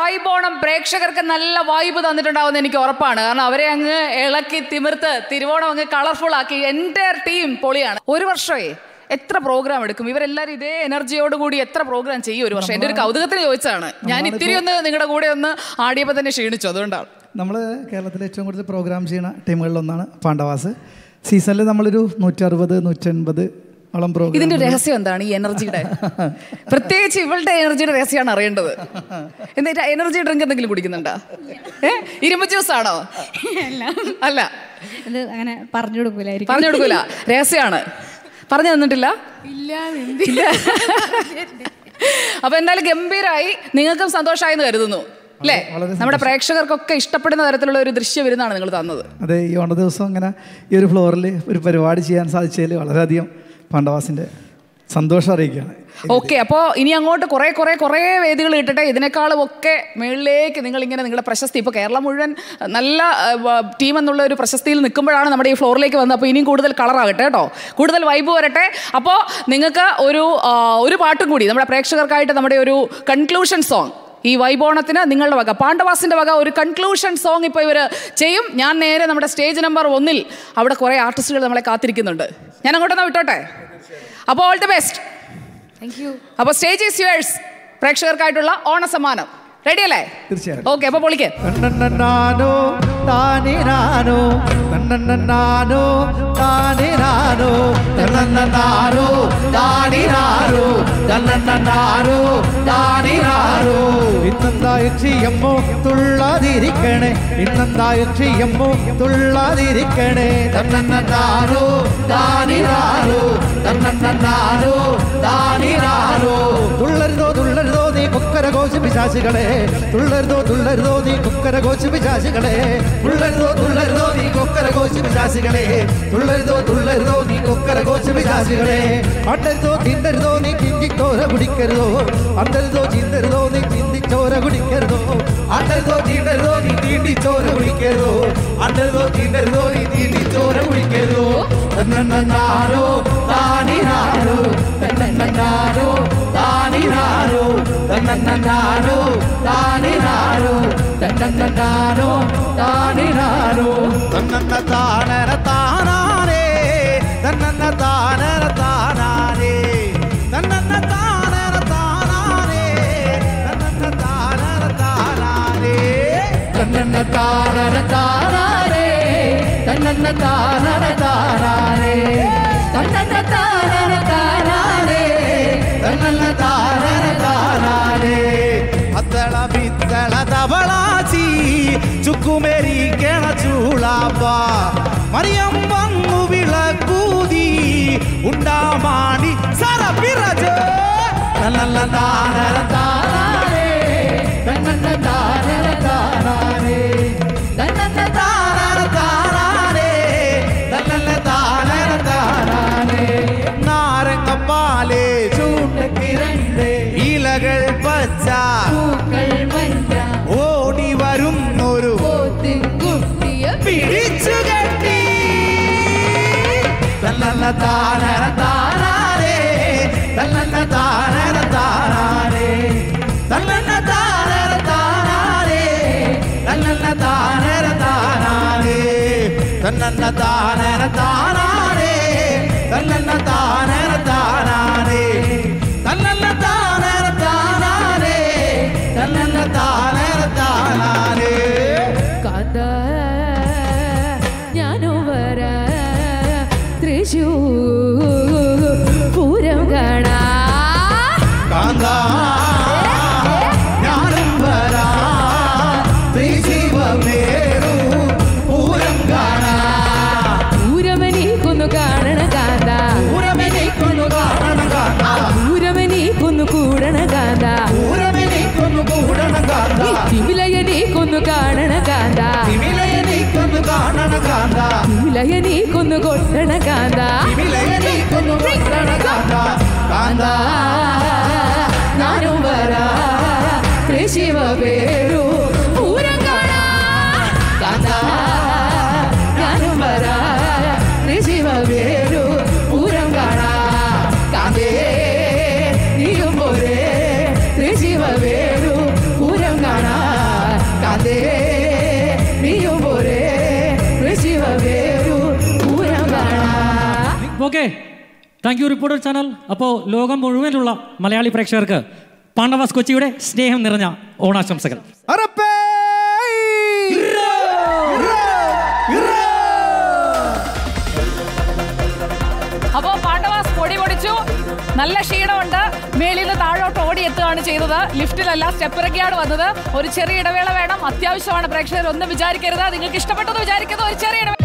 വൈബോണം പ്രേക്ഷകർക്ക് നല്ല വൈബ് തന്നിട്ടുണ്ടാവുമെന്ന് എനിക്ക് ഉറപ്പാണ് കാരണം അവരെ അങ്ങ് ഇളക്കി തിമിർത്ത് തിരുവോണം അങ്ങ് കളർഫുൾ ആക്കി എൻ്റെ ടീം പൊളിയാണ് ഒരു വർഷമേ എത്ര പ്രോഗ്രാം എടുക്കും ഇവരെല്ലാവരും ഇതേ എനർജിയോട് കൂടി എത്ര പ്രോഗ്രാം ചെയ്യും ഒരു വർഷം എൻ്റെ ഒരു കൗതുകത്തിന് ചോദിച്ചതാണ് ഞാൻ ഇത്തിരി ഒന്ന് നിങ്ങളുടെ കൂടെ ഒന്ന് ആടിയപ്പോൾ തന്നെ ക്ഷീണിച്ചു അതുകൊണ്ടാണ് നമ്മൾ കേരളത്തിലെ ഏറ്റവും കൂടുതൽ പ്രോഗ്രാം ചെയ്യുന്ന ടീമുകളിലൊന്നാണ് പാണ്ഡവാസ് സീസണിൽ നമ്മളൊരു നൂറ്ററുപത് നൂറ്റൻപത് ഓളം പ്രോഗ്രാം ഇതിന്റെ രഹസ്യം എന്താണ് ഈ എനർജിയുടെ പ്രത്യേകിച്ച് ഇവളുടെ എനർജിയുടെ രഹസ്യമാണ് അറിയേണ്ടത് എന്നിട്ട് എനർജി ഡ്രിങ്ക് എന്തെങ്കിലും കുടിക്കുന്നുണ്ടോ ഏ ഇരുമ്പ് ജ്യൂസ് ആണോ അല്ല ഇത് അങ്ങനെ പറഞ്ഞു കൊടുക്കൂലായിരിക്കും പറഞ്ഞു കൊടുക്കൂല രഹസ്യമാണ് പറഞ്ഞു തന്നിട്ടില്ല ഇല്ല ഇല്ല. അപ്പൊ എന്തായാലും ഗംഭീരായി നിങ്ങൾക്കും സന്തോഷമായി എന്ന് കരുതുന്നു അല്ലേ നമ്മുടെ പ്രേക്ഷകർക്കൊക്കെ ഇഷ്ടപ്പെടുന്ന തരത്തിലുള്ള ഒരു ദൃശ്യ വിരുന്നാണ് നിങ്ങൾ തന്നത് അതെ ഈ ഓണ ദിവസം അങ്ങനെ ഈ ഒരു ഫ്ലോറിൽ ഒരു പരിപാടി ചെയ്യാൻ സാധിച്ചതിൽ വളരെയധികം പാണ്ഡവാസിൻ്റെ സന്തോഷം അറിയിക്കുകയാണ് ഓക്കെ അപ്പോൾ ഇനി അങ്ങോട്ട് കുറേ കുറേ കുറേ വേദികൾ കിട്ടട്ടെ ഇതിനേക്കാളും ഒക്കെ മുകളിലേക്ക് നിങ്ങൾ ഇങ്ങനെ നിങ്ങളുടെ പ്രശസ്തി ഇപ്പോൾ കേരളം മുഴുവൻ നല്ല ടീം എന്നുള്ള ഒരു പ്രശസ്തിയിൽ നിൽക്കുമ്പോഴാണ് നമ്മുടെ ഈ ഫ്ലോറിലേക്ക് വന്നത് അപ്പോൾ ഇനിയും കൂടുതൽ കളറാകട്ടെ കേട്ടോ കൂടുതൽ വൈബ് വരട്ടെ അപ്പോൾ നിങ്ങൾക്ക് ഒരു ആ, ഒരു പാട്ടും കൂടി നമ്മുടെ പ്രേക്ഷകർക്കായിട്ട് നമ്മുടെ ഒരു കൺക്ലൂഷൻ സോങ് ഈ വൈബോണത്തിന് നിങ്ങളുടെ വക പാണ്ഡവാസിന്റെ വക ഒരു കൺക്ലൂഷൻ സോങ് ഇപ്പോൾ ഇവർ ചെയ്യും ഞാൻ നേരെ നമ്മുടെ സ്റ്റേജ് നമ്പർ ഒന്നിൽ അവിടെ കുറേ ആർട്ടിസ്റ്റുകൾ നമ്മളെ കാത്തിരിക്കുന്നുണ്ട് ഞാൻ അങ്ങോട്ടൊന്ന് വിട്ടോട്ടെ അപ്പോൾ all the best thank you അപ്പോൾ സ്റ്റേജ് ഈസ് യുവേഴ്സ് പ്രേക്ഷകർക്കായിട്ടുള്ള ഓണ സമ്മാനം റെഡി അല്ലേ തീർച്ചയായും ഓക്കെ അപ്പോൾ പൊളിക്ക് തന്നന്നനാനോ താനിനാനോ തന്നന്നനാനോ താനിനാനോ തന്നന്നനാനോ താനിനാനോ തന്നന്നനാനോ താനിനാനോ ഇന്നെന്താ യക്ഷിയമ്മോ തുള്ളാതിരിക്കണേ ഇന്നെന്താ യക്ഷിയമ്മോ തുള്ളാതിരിക്കണേ തന്നന്നനാനോ താനിനാനോ തന്നന്നനാനോ താനിനാനോ തുള്ളരുതോ തുള്ളരുതോ നീ കുക്കര കോശി പിശാചികളെ തുള്ളരുതോ തുള്ളരുതോ നീ കുക്കര കോശി പിശാചികളെ തുള്ളരുതോ തുള്ളരുതോ നീ കുക്കര കോശി പിശാചികളെ തുള്ളരുതോ തുള്ളരുതോ നീ കുക്കര കോശി പിശാചികളെ അണ്ടരുതോ തിണ്ടരുതോ നീ ചിന്തിച്ചോര കുടിക്കരുതോ അണ്ടരുതോ ചിന്തരുതോ നീ ചിന്തിച്ചോര കുടിക്കരുതോ അണ്ടരുതോ തീണ്ടരുതോ നീ തീണ്ടിച്ചോര കുടിക്കരുതോ അണ്ടരുതോ തീണ്ടരുതോ നീ തീണ്ടിച്ചോര കുടിക്കരുതോ തന്നന്നാരോ താനിനാരോ തന്നന്നാരോ താനിനാരോ തന്നന്നാരോ താനിനാരോ തന്നന്നാരോ താനിനാരോ തന്നന്ന താനര താനാരേ തന്നന്ന താനര താനാരേ തന്നന്ന താനര താനാരേ തന്നന്ന താനര താനാരേ തന്നന്ന താനര താനാരേ തന്നന്ന താനര താനാരേ തന്നന്ന താനര താനാരേ തന്നന്ന താനര താനാരേ അത്തള പിത്തള തവളാച്ചി ചുക്കുമേരിക്കണ ചൂളാപ്പ മറിയം വന്നു വിളക്കൂതി ഉണ്ടാമാണി സറപ്പിറജ് തന്നല്ല താനര താനാരേ തന്നന്ന താനര താനാരേ തന്നന്ന താനര താനാരേ തന്നല്ല താനര താനാരേ നാരങ്ങപ്പാലേ ചൂണ്ടക്കിരണ്ട് ഇലകൾ പച്ച ഓടി വരുന്നൊരു പിടിച്ചു കെട്ടി തന്നല്ല താനര താനാരേ തന്നല്ല താനര താനാരേ തന്നല്ല താനര താനാരേ തന്നല്ല താനര താനാരേ തന്നല്ല താനര താനാരേ തന്നല്ല താനര താനാരേ തന്നല്ല താനര താനാരേ തന്നല്ല താനര താനാരേ കഥ ഞാനും വരാ തൃശൂർ പൂരം കാണാ കാന്താ ഞാനും വരാ ത്രിശിവമേറു പൂരം കാണാ പൂരമനീക്കൊന്നു കാണണ കാന്ത പൂരമെനിക്കൊന്നു കാണണം കാന്താ പൂരമനീക്കൊന്നു കൂടണ കാന്ത പൂരമെനിക്കൊന്നു കൂടണം കാന്താ തിമിലയനീക്കൊന്നു കാണണ കാന്ത തിമിലയെനിക്കൊന്നു കാണണം കാന്താ തിമിലയനീക്കൊന്നു കൊട്ടണ കാന്ത തിമിലയെനിക്കൊന്നു കൊട്ടണം കാന്താ കാന്താ ഞാനും വരാ തൃശിവ പേരു പൂരം കാണാ കാന്ത ഞാനും വരാ തൃശിവ പേരു പൂരം കാണാ കാന്തേ നീയും പോരേ തൃശിവ പേരു പൂരം കാണാ okay thank you reporter channel അപ്പോൾ ലോകം മുഴുവനുള്ള മലയാളി പ്രേക്ഷകർക്ക് പാണ്ഡവാസ് കൊച്ചിയുടെ സ്നേഹം നിറഞ്ഞ ഓണാശംസകൾ അറപ്പേ അപ്പോ പാണ്ഡവാസ് പൊടി പൊടിച്ചു നല്ല ക്ഷീണമുണ്ട് മേളിൽ നിന്ന് താഴോട്ട് ഓടി എത്തുകയാണ് ചെയ്തത് ലിഫ്റ്റിലല്ല സ്റ്റെപ്പിറക്കിയാണ് വന്നത് ഒരു ചെറിയ ഇടവേള വേണം അത്യാവശ്യമാണ് പ്രേക്ഷകർ ഒന്നും വിചാരിക്കരുത് നിങ്ങൾക്ക് ഇഷ്ടപ്പെട്ടെന്ന് വിചാരിക്കുന്നത് ഒരു ചെറിയ ഇടവേള